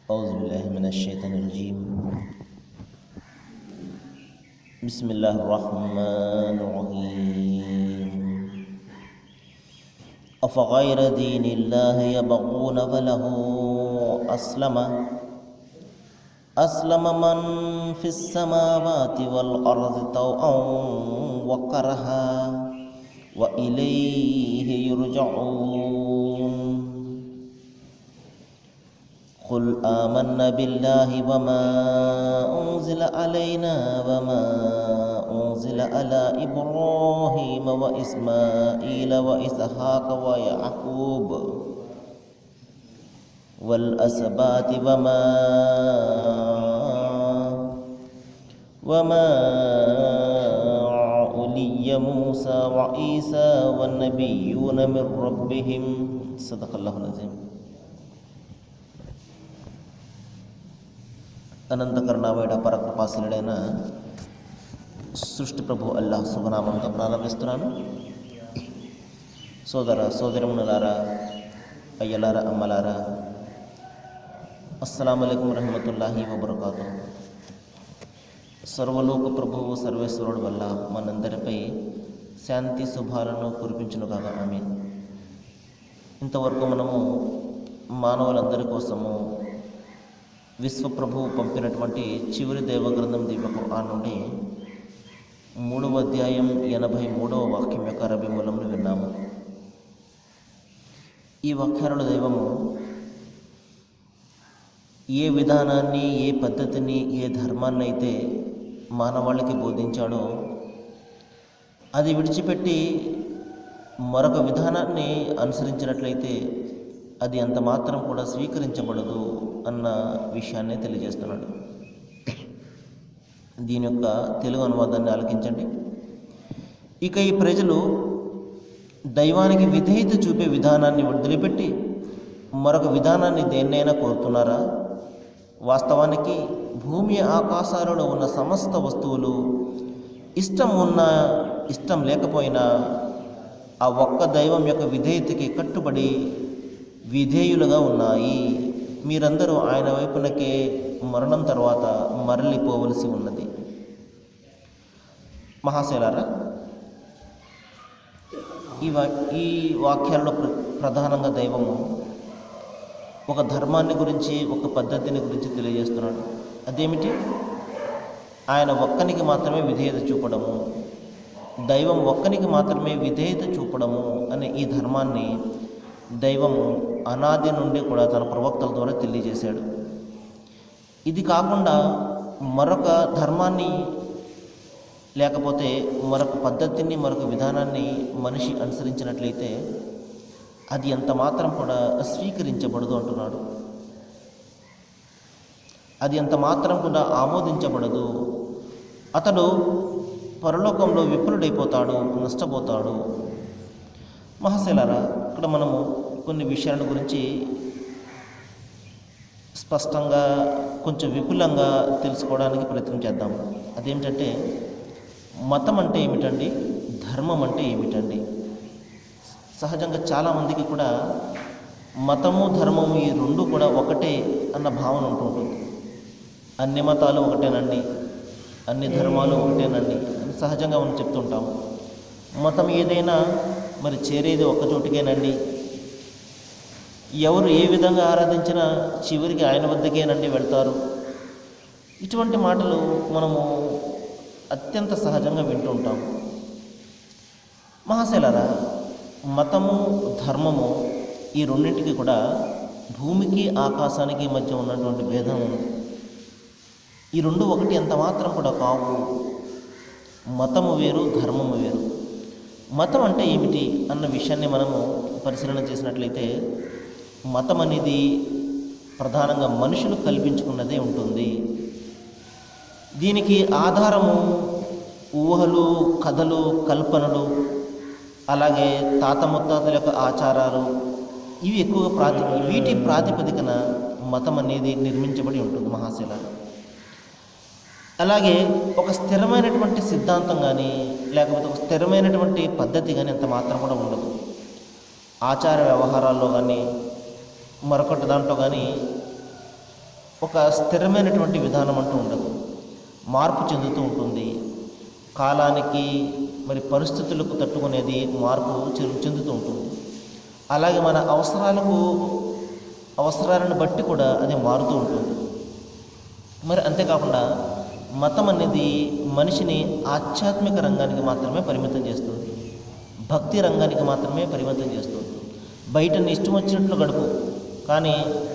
أعوذ بالله من الشيطان الرجيم بسم الله الرحمن الرحيم أفغير دين الله يبغون فله أسلم أسلم من في السماوات والأرض طوعا وكرها وإليه يرجعون قل آمنا بالله وما أنزل علينا وما أنزل على إبراهيم وإسماعيل وإسحاق ويعقوب والأسباط وما وما أولي موسى وعيسى والنبيون من ربهم صدق الله العظيم అనంత కరుణామయుడ పరకృపాశీనుడైన సృష్టి ప్రభు అల్లాహ్ శుభనామంతో ప్రారంభిస్తున్నాను సోదర సోదరమునులారా అయ్యలారా అమ్మలారా అస్సలం అయికం రహమతుల్లాహి వబర్కాతు సర్వలోక ప్రభువు సర్వేశ్వరుడు వల్ల మనందరిపై శాంతి శుభాలను కురిపించును కాగా ఆమె ఇంతవరకు మనము మానవులందరి కోసము విశ్వప్రభువు పంపినటువంటి చివరి దేవగ్రంథం దీప ఖురాన్ నుండి మూడవ అధ్యాయం ఎనభై మూడవ వాక్యం యొక్క అరబీ మూలంలో విన్నాము ఈ వాక్యాలను దైవము ఏ విధానాన్ని ఏ పద్ధతిని ఏ ధర్మాన్ని అయితే మానవాళికి బోధించాడో అది విడిచిపెట్టి మరొక విధానాన్ని అనుసరించినట్లయితే అది అంత మాత్రం కూడా స్వీకరించబడదు అన్న విషయాన్ని తెలియజేస్తున్నాడు దీని యొక్క తెలుగు అనువాదాన్ని ఆలకించండి ఇక ఈ ప్రజలు దైవానికి విధేయత చూపే విధానాన్ని వదిలిపెట్టి మరొక విధానాన్ని దేన్నైనా కోరుతున్నారా వాస్తవానికి భూమి ఆకాశాలలో ఉన్న సమస్త వస్తువులు ఇష్టం ఉన్న ఇష్టం లేకపోయినా ఆ ఒక్క దైవం యొక్క విధేయతకి కట్టుబడి విధేయులుగా ఉన్నాయి మీరందరూ ఆయన వైపునకే మరణం తర్వాత మరలిపోవలసి ఉన్నది మహాశైలారా ఈ వా ఈ వాక్యాల్లో ప్ర ప్రధానంగా దైవము ఒక ధర్మాన్ని గురించి ఒక పద్ధతిని గురించి తెలియజేస్తున్నాడు అదేమిటి ఆయన ఒక్కనికి మాత్రమే విధేయత చూపడము దైవం ఒక్కనికి మాత్రమే విధేయత చూపడము అనే ఈ ధర్మాన్ని దైవము అనాది నుండి కూడా తన ప్రవక్తల ద్వారా తెలియజేశాడు ఇది కాకుండా మరొక ధర్మాన్ని లేకపోతే మరొక పద్ధతిని మరొక విధానాన్ని మనిషి అనుసరించినట్లయితే అది ఎంత మాత్రం కూడా స్వీకరించబడదు అంటున్నాడు అది ఎంత మాత్రం కూడా ఆమోదించబడదు అతడు పరలోకంలో విఫలుడైపోతాడు నష్టపోతాడు మహాశైలారా ఇక్కడ మనము కొన్ని విషయాల గురించి స్పష్టంగా కొంచెం విపులంగా తెలుసుకోవడానికి ప్రయత్నం చేద్దాం అదేమిటంటే మతం అంటే ఏమిటండి ధర్మం అంటే ఏమిటండి సహజంగా చాలామందికి కూడా మతము ధర్మము ఈ రెండు కూడా ఒకటే అన్న భావన ఉంటుంటుంది అన్ని మతాలు ఒకటేనండి అన్ని ధర్మాలు ఒకటేనండి అని సహజంగా మనం చెప్తుంటాము మతం ఏదైనా మరి చేరేది ఒక్క చోటికేనండి ఎవరు ఏ విధంగా ఆరాధించినా చివరికి ఆయన వద్దకేనండి వెళ్తారు ఇటువంటి మాటలు మనము అత్యంత సహజంగా వింటూ ఉంటాము మహాశైలరా మతము ధర్మము ఈ రెండింటికి కూడా భూమికి ఆకాశానికి మధ్య ఉన్నటువంటి భేదం ఉంది ఈ రెండు ఒకటి ఎంత మాత్రం కూడా కావు మతము వేరు ధర్మము వేరు మతం అంటే ఏమిటి అన్న విషయాన్ని మనము పరిశీలన చేసినట్లయితే మతం అనేది ప్రధానంగా మనుషులు కల్పించుకున్నదే ఉంటుంది దీనికి ఆధారము ఊహలు కథలు కల్పనలు అలాగే తాత ముత్తాతల యొక్క ఆచారాలు ఇవి ఎక్కువగా ప్రాతి వీటి ప్రాతిపదికన మతం అనేది నిర్మించబడి ఉంటుంది మహాశిల అలాగే ఒక స్థిరమైనటువంటి సిద్ధాంతం కానీ లేకపోతే ఒక స్థిరమైనటువంటి పద్ధతి కానీ అంత మాత్రం కూడా ఉండదు ఆచార వ్యవహారాల్లో కానీ మరొకటి దాంట్లో కానీ ఒక స్థిరమైనటువంటి విధానం అంటూ ఉండదు మార్పు చెందుతూ ఉంటుంది కాలానికి మరి పరిస్థితులకు తట్టుకునేది మార్పు చె- చెందుతూ ఉంటుంది అలాగే మన అవసరాలకు అవసరాలను బట్టి కూడా అది మారుతూ ఉంటుంది మరి అంతేకాకుండా మతం అనేది మనిషిని ఆధ్యాత్మిక రంగానికి మాత్రమే పరిమితం చేస్తుంది భక్తి రంగానికి మాత్రమే పరిమితం చేస్తుంది బయట నీ ఇష్టం వచ్చినట్లు గడుపు కానీ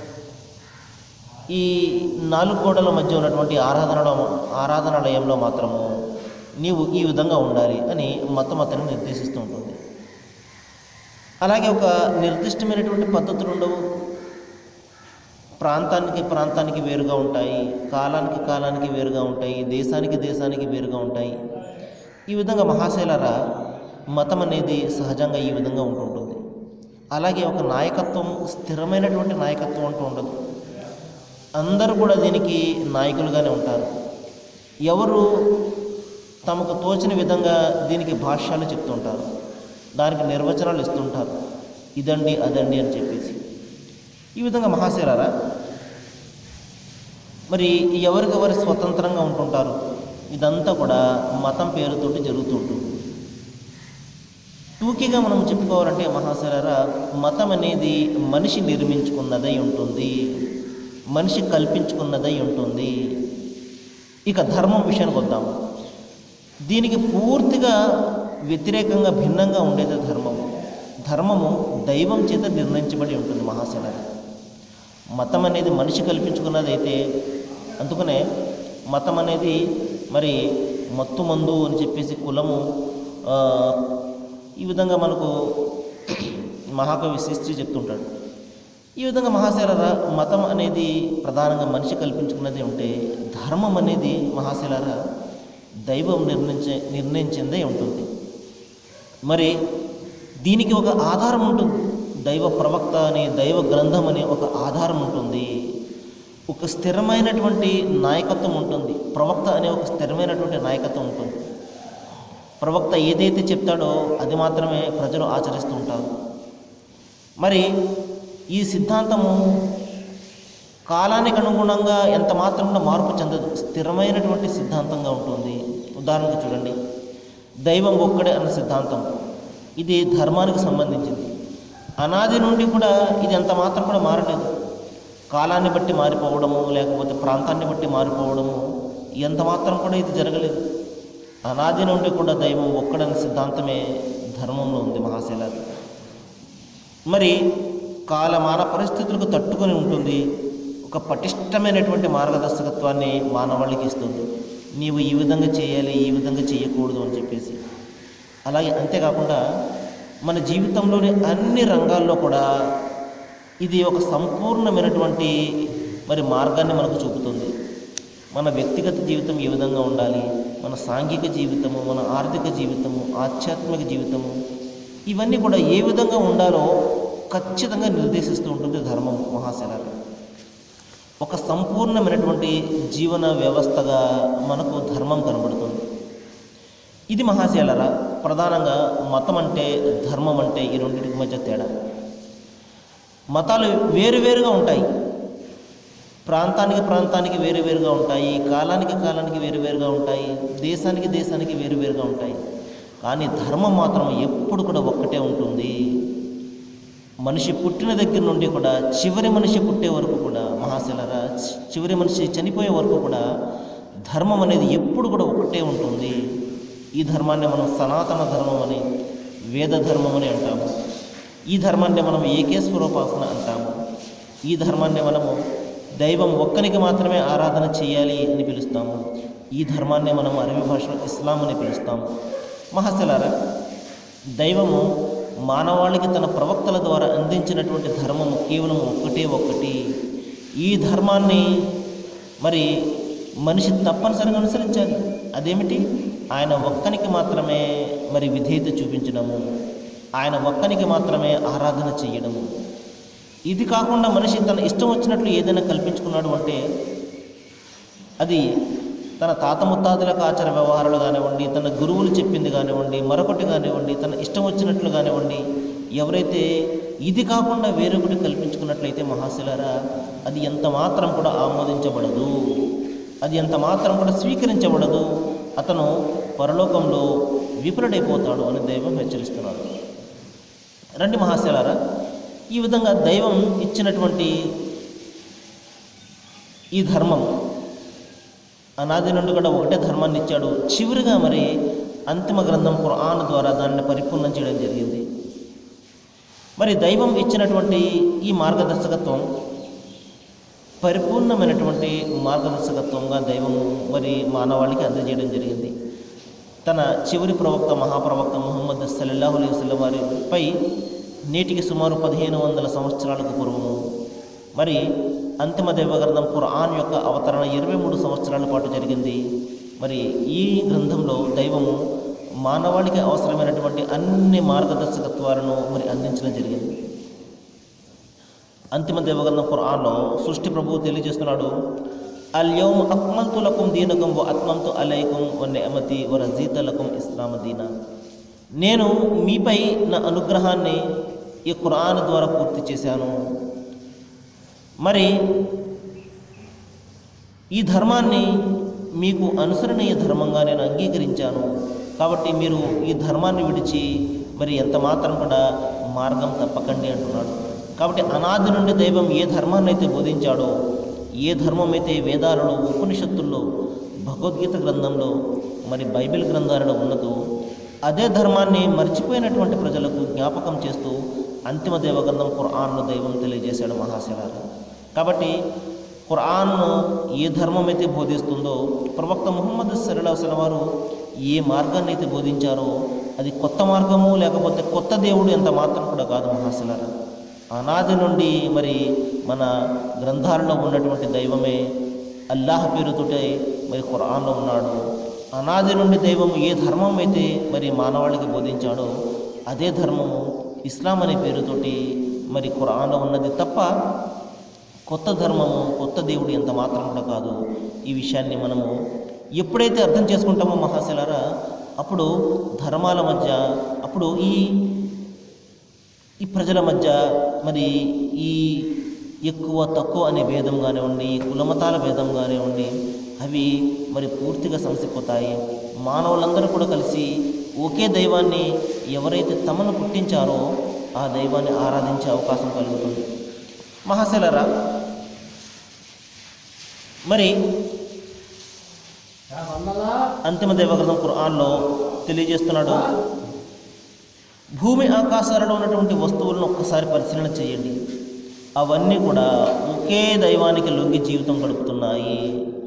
ఈ నాలుగు గోడల మధ్య ఉన్నటువంటి ఆరాధన ఆరాధనాలయంలో మాత్రము నీవు ఈ విధంగా ఉండాలి అని మతం అతను నిర్దేశిస్తూ ఉంటుంది అలాగే ఒక నిర్దిష్టమైనటువంటి పద్ధతులు ఉండవు ప్రాంతానికి ప్రాంతానికి వేరుగా ఉంటాయి కాలానికి కాలానికి వేరుగా ఉంటాయి దేశానికి దేశానికి వేరుగా ఉంటాయి ఈ విధంగా మహాశైలరా మతం అనేది సహజంగా ఈ విధంగా ఉంటుంటుంది అలాగే ఒక నాయకత్వం స్థిరమైనటువంటి నాయకత్వం అంటూ ఉండదు అందరూ కూడా దీనికి నాయకులుగానే ఉంటారు ఎవరు తమకు తోచిన విధంగా దీనికి భాష్యాలు చెప్తుంటారు దానికి నిర్వచనాలు ఇస్తుంటారు ఇదండి అదండి అని చెప్పేసి ఈ విధంగా మహాశిరారా మరి ఎవరికెవరు స్వతంత్రంగా ఉంటుంటారు ఇదంతా కూడా మతం పేరుతోటి జరుగుతుంటుంది టూకీగా మనం చెప్పుకోవాలంటే మహాశిరారా మతం అనేది మనిషి నిర్మించుకున్నదై ఉంటుంది మనిషి కల్పించుకున్నదై ఉంటుంది ఇక ధర్మం విషయానికి వద్దాము దీనికి పూర్తిగా వ్యతిరేకంగా భిన్నంగా ఉండేది ధర్మము ధర్మము దైవం చేత నిర్ణయించబడి ఉంటుంది మహాశిరారా మతం అనేది మనిషి కల్పించుకున్నది అయితే అందుకనే మతం అనేది మరి మత్తు మందు అని చెప్పేసి కులము ఆ, ఈ విధంగా మనకు మహాకవి శ్రీశ్రీ చెప్తుంటాడు ఈ విధంగా మహాశైలరా మతం అనేది ప్రధానంగా మనిషి కల్పించుకున్నది ఉంటే ధర్మం అనేది మహాశైలరా దైవం నిర్ణయించే నిర్ణయించిందే ఉంటుంది మరి దీనికి ఒక ఆధారం ఉంటుంది దైవ ప్రవక్త అని దైవ గ్రంథం అనే ఒక ఆధారం ఉంటుంది ఒక స్థిరమైనటువంటి నాయకత్వం ఉంటుంది ప్రవక్త అనే ఒక స్థిరమైనటువంటి నాయకత్వం ఉంటుంది ప్రవక్త ఏదైతే చెప్తాడో అది మాత్రమే ప్రజలు ఆచరిస్తూ ఉంటారు మరి ఈ సిద్ధాంతము కాలానికి అనుగుణంగా ఎంత మాత్రంలో మార్పు చెందదు స్థిరమైనటువంటి సిద్ధాంతంగా ఉంటుంది ఉదాహరణకు చూడండి దైవం ఒక్కడే అన్న సిద్ధాంతం ఇది ధర్మానికి సంబంధించింది అనాది నుండి కూడా ఇది ఎంత మాత్రం కూడా మారలేదు కాలాన్ని బట్టి మారిపోవడము లేకపోతే ప్రాంతాన్ని బట్టి మారిపోవడము ఎంత మాత్రం కూడా ఇది జరగలేదు అనాది నుండి కూడా దైవం ఒక్కడన్న సిద్ధాంతమే ధర్మంలో ఉంది మహాశైలాది మరి కాలమాన పరిస్థితులకు తట్టుకొని ఉంటుంది ఒక పటిష్టమైనటువంటి మార్గదర్శకత్వాన్ని మానవాళికి ఇస్తుంది నీవు ఈ విధంగా చేయాలి ఈ విధంగా చేయకూడదు అని చెప్పేసి అలాగే అంతేకాకుండా మన జీవితంలోని అన్ని రంగాల్లో కూడా ఇది ఒక సంపూర్ణమైనటువంటి మరి మార్గాన్ని మనకు చూపుతుంది మన వ్యక్తిగత జీవితం ఏ విధంగా ఉండాలి మన సాంఘిక జీవితము మన ఆర్థిక జీవితము ఆధ్యాత్మిక జీవితము ఇవన్నీ కూడా ఏ విధంగా ఉండాలో ఖచ్చితంగా నిర్దేశిస్తూ ఉంటుంది ధర్మం మహాశిలాలు ఒక సంపూర్ణమైనటువంటి జీవన వ్యవస్థగా మనకు ధర్మం కనబడుతుంది ఇది మహాశీలరా ప్రధానంగా మతం అంటే ధర్మం అంటే ఈ రెండింటికి మధ్య తేడా మతాలు వేరువేరుగా ఉంటాయి ప్రాంతానికి ప్రాంతానికి వేరువేరుగా ఉంటాయి కాలానికి కాలానికి వేరువేరుగా ఉంటాయి దేశానికి దేశానికి వేరువేరుగా ఉంటాయి కానీ ధర్మం మాత్రం ఎప్పుడు కూడా ఒక్కటే ఉంటుంది మనిషి పుట్టిన దగ్గర నుండి కూడా చివరి మనిషి పుట్టే వరకు కూడా మహాశిలరా చివరి మనిషి చనిపోయే వరకు కూడా ధర్మం అనేది ఎప్పుడు కూడా ఒకటే ఉంటుంది ఈ ధర్మాన్ని మనం సనాతన ధర్మం అని వేద ధర్మం అని అంటాము ఈ ధర్మాన్ని మనం ఏకేశ్వరోపాసన అంటాము ఈ ధర్మాన్ని మనము దైవం ఒక్కనికి మాత్రమే ఆరాధన చేయాలి అని పిలుస్తాము ఈ ధర్మాన్ని మనం అరబీ భాషలో ఇస్లాం అని పిలుస్తాము మహాశిలారా దైవము మానవాళికి తన ప్రవక్తల ద్వారా అందించినటువంటి ధర్మము కేవలం ఒక్కటే ఒక్కటి ఈ ధర్మాన్ని మరి మనిషి తప్పనిసరిగా అనుసరించాలి అదేమిటి ఆయన ఒక్కనికి మాత్రమే మరి విధేయత చూపించడము ఆయన ఒక్కనికి మాత్రమే ఆరాధన చేయడము ఇది కాకుండా మనిషి తన ఇష్టం వచ్చినట్లు ఏదైనా కల్పించుకున్నాడు అంటే అది తన తాత ముత్తాతలకు ఆచార వ్యవహారాలు కానివ్వండి తన గురువులు చెప్పింది కానివ్వండి మరొకటి కానివ్వండి తన ఇష్టం వచ్చినట్లు కానివ్వండి ఎవరైతే ఇది కాకుండా వేరొకటి కల్పించుకున్నట్లయితే మహాశిలారా అది ఎంత మాత్రం కూడా ఆమోదించబడదు అది ఎంత మాత్రం కూడా స్వీకరించబడదు అతను పరలోకంలో విఫలుడైపోతాడు అని దైవం హెచ్చరిస్తున్నారు రండి మహాశిలారా ఈ విధంగా దైవం ఇచ్చినటువంటి ఈ ధర్మం అనాది నుండి కూడా ఒకటే ధర్మాన్ని ఇచ్చాడు చివరిగా మరి అంతిమ గ్రంథం ఖురాన్ ద్వారా దానిని పరిపూర్ణం చేయడం జరిగింది మరి దైవం ఇచ్చినటువంటి ఈ మార్గదర్శకత్వం పరిపూర్ణమైనటువంటి మార్గదర్శకత్వంగా దైవము మరి మానవాళికి అందజేయడం జరిగింది తన చివరి ప్రవక్త మహాప్రవక్త ముహమ్మద్ సల్లల్లాహు అలైహి వసల్లం వారిపై నేటికి సుమారు పదిహేను వందల సంవత్సరాలకు పూర్వము మరి అంతిమ దైవగ్రంథం ఖురాన్ యొక్క అవతరణ ఇరవై మూడు సంవత్సరాల పాటు జరిగింది మరి ఈ గ్రంథంలో దైవము మానవాళికి అవసరమైనటువంటి అన్ని మార్గదర్శకత్వాలను మరి అందించడం జరిగింది అంతిమ దేవగ్రంథం ఖురాన్లో సృష్టి ప్రభువు తెలియజేస్తున్నాడు అల్యోమ్ అక్మల్తు లకుం దీనకం వ అత్మంతు అలైకుం వ నెమతి వ రజీత లకుం ఇస్లామ దీన నేను మీపై నా అనుగ్రహాన్ని ఈ ఖురాన్ ద్వారా పూర్తి చేశాను మరి ఈ ధర్మాన్ని మీకు అనుసరణీయ ధర్మంగా నేను అంగీకరించాను కాబట్టి మీరు ఈ ధర్మాన్ని విడిచి మరి ఎంత మాత్రం కూడా మార్గం తప్పకండి అంటున్నాడు కాబట్టి అనాది నుండి దైవం ఏ ధర్మాన్ని అయితే బోధించాడో ఏ ధర్మం అయితే వేదాలలో ఉపనిషత్తుల్లో భగవద్గీత గ్రంథంలో మరి బైబిల్ గ్రంథాలలో ఉన్నదో అదే ధర్మాన్ని మర్చిపోయినటువంటి ప్రజలకు జ్ఞాపకం చేస్తూ అంతిమ దేవగ్రంథం ఖురాన్ను దైవం తెలియజేశాడు మహాశిలారా కాబట్టి ఖురాన్ను ఏ ధర్మం అయితే బోధిస్తుందో ప్రవక్త ముహమ్మద్ సరళవసల వారు ఏ మార్గాన్ని అయితే బోధించారో అది కొత్త మార్గము లేకపోతే కొత్త దేవుడు ఎంత మాత్రం కూడా కాదు మహాశిలారా అనాది నుండి మరి మన గ్రంథాలలో ఉన్నటువంటి దైవమే అల్లాహ్ పేరుతోటే మరి ఖురాన్లో ఉన్నాడు అనాది నుండి దైవం ఏ ధర్మం అయితే మరి మానవాళికి బోధించాడో అదే ధర్మము ఇస్లాం అనే పేరుతోటి మరి ఖురాన్లో ఉన్నది తప్ప కొత్త ధర్మము కొత్త దేవుడు ఎంత మాత్రం కూడా కాదు ఈ విషయాన్ని మనము ఎప్పుడైతే అర్థం చేసుకుంటామో మహాశిలారా అప్పుడు ధర్మాల మధ్య అప్పుడు ఈ ఈ ప్రజల మధ్య మరి ఈ ఎక్కువ తక్కువ అనే భేదం కానివ్వండి కులమతాల భేదం కానివ్వండి అవి మరి పూర్తిగా సమసిపోతాయి మానవులందరూ కూడా కలిసి ఒకే దైవాన్ని ఎవరైతే తమను పుట్టించారో ఆ దైవాన్ని ఆరాధించే అవకాశం కలుగుతుంది మహాశలరా మరి అంతిమ దేవగ్రంథం ఖురాన్లో తెలియజేస్తున్నాడు భూమి ఆకాశాలలో ఉన్నటువంటి వస్తువులను ఒక్కసారి పరిశీలన చేయండి అవన్నీ కూడా ఒకే దైవానికి లొంగి జీవితం గడుపుతున్నాయి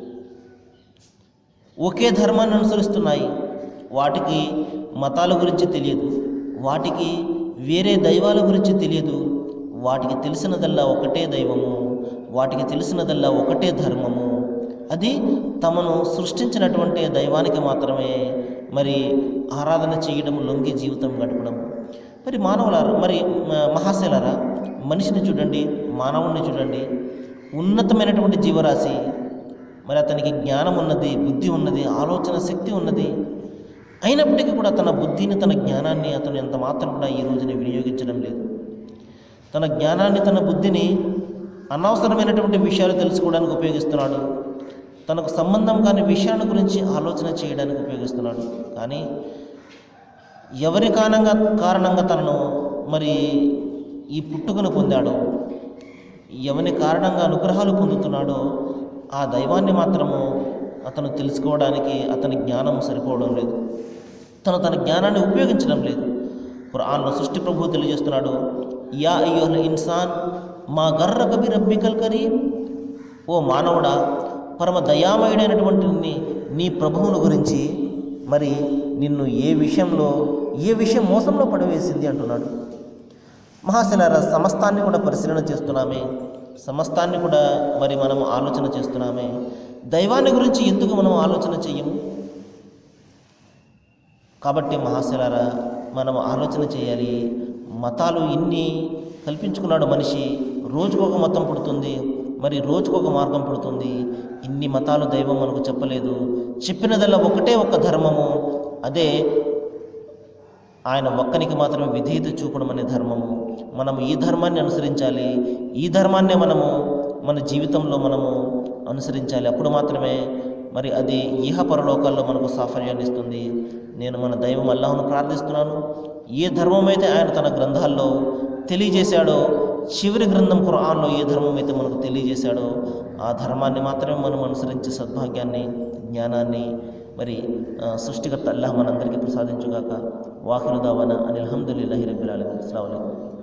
ఒకే ధర్మాన్ని అనుసరిస్తున్నాయి వాటికి మతాల గురించి తెలియదు వాటికి వేరే దైవాల గురించి తెలియదు వాటికి తెలిసినదల్లా ఒకటే దైవము వాటికి తెలిసినదల్లా ఒకటే ధర్మము అది తమను సృష్టించినటువంటి దైవానికి మాత్రమే మరి ఆరాధన చేయడం లొంగి జీవితం గడపడం మరి మానవులారా మరి మ- మహాశైలారా మనిషిని చూడండి మానవుణ్ణి చూడండి ఉన్నతమైనటువంటి జీవరాశి మరి అతనికి జ్ఞానం ఉన్నది బుద్ధి ఉన్నది ఆలోచన శక్తి ఉన్నది అయినప్పటికీ కూడా తన బుద్ధిని తన జ్ఞానాన్ని అతను ఎంత మాత్రం కూడా ఈ రోజున వినియోగించడం లేదు తన జ్ఞానాన్ని తన బుద్ధిని అనవసరమైనటువంటి విషయాలు తెలుసుకోవడానికి ఉపయోగిస్తున్నాడు తనకు సంబంధం కాని విషయాల గురించి ఆలోచన చేయడానికి ఉపయోగిస్తున్నాడు కానీ ఎవరి కారణంగా కారణంగా తనను మరి ఈ పుట్టుకను పొందాడో ఎవని కారణంగా అనుగ్రహాలు పొందుతున్నాడో ఆ దైవాన్ని మాత్రము అతను తెలుసుకోవడానికి అతని జ్ఞానం సరిపోవడం లేదు తను తన జ్ఞానాన్ని ఉపయోగించడం లేదు ఖురాన్లో సృష్టి ప్రభువు తెలియజేస్తున్నాడు యా అయ్యోహల ఇన్సాన్ మా గర్ర కబి రబ్బికల్ కరీం ఓ మానవుడా పరమ దయామయుడైనటువంటి నీ నీ ప్రభువును గురించి మరి నిన్ను ఏ విషయంలో ఏ విషయం మోసంలో పడవేసింది అంటున్నాడు మహాశిలార సమస్తాన్ని కూడా పరిశీలన చేస్తున్నామే సమస్తాన్ని కూడా మరి మనం ఆలోచన చేస్తున్నామే దైవాన్ని గురించి ఎందుకు మనం ఆలోచన చెయ్యము కాబట్టి మహాశిలారా మనం ఆలోచన చేయాలి మతాలు ఇన్ని కల్పించుకున్నాడు మనిషి రోజుకొక మతం పుడుతుంది మరి రోజుకొక మార్గం పుడుతుంది ఇన్ని మతాలు దైవం మనకు చెప్పలేదు చెప్పినదల్లా ఒకటే ఒక ధర్మము అదే ఆయన ఒక్కనికి మాత్రమే విధేయత చూపడం అనే ధర్మము మనం ఈ ధర్మాన్ని అనుసరించాలి ఈ ధర్మాన్నే మనము మన జీవితంలో మనము అనుసరించాలి అప్పుడు మాత్రమే మరి అది ఈహ పరలోకాల్లో మనకు సాఫల్యాన్ని ఇస్తుంది నేను మన దైవం అల్లాహ్ను ప్రార్థిస్తున్నాను ఏ ధర్మం అయితే ఆయన తన గ్రంథాల్లో తెలియజేశాడో చివరి గ్రంథం ఖురాన్లో ఏ ధర్మం అయితే మనకు తెలియజేశాడో ఆ ధర్మాన్ని మాత్రమే మనం అనుసరించే సద్భాగ్యాన్ని జ్ఞానాన్ని మరి ఆ, సృష్టికర్త అల్లాహ్ మనందరికీ ప్రసాదించుగాక వాహిరు దావాన అని అల్హమ్దుల్లాహి రబ్బిల్ ఆలమీన్ అస్సలాము అలైకుం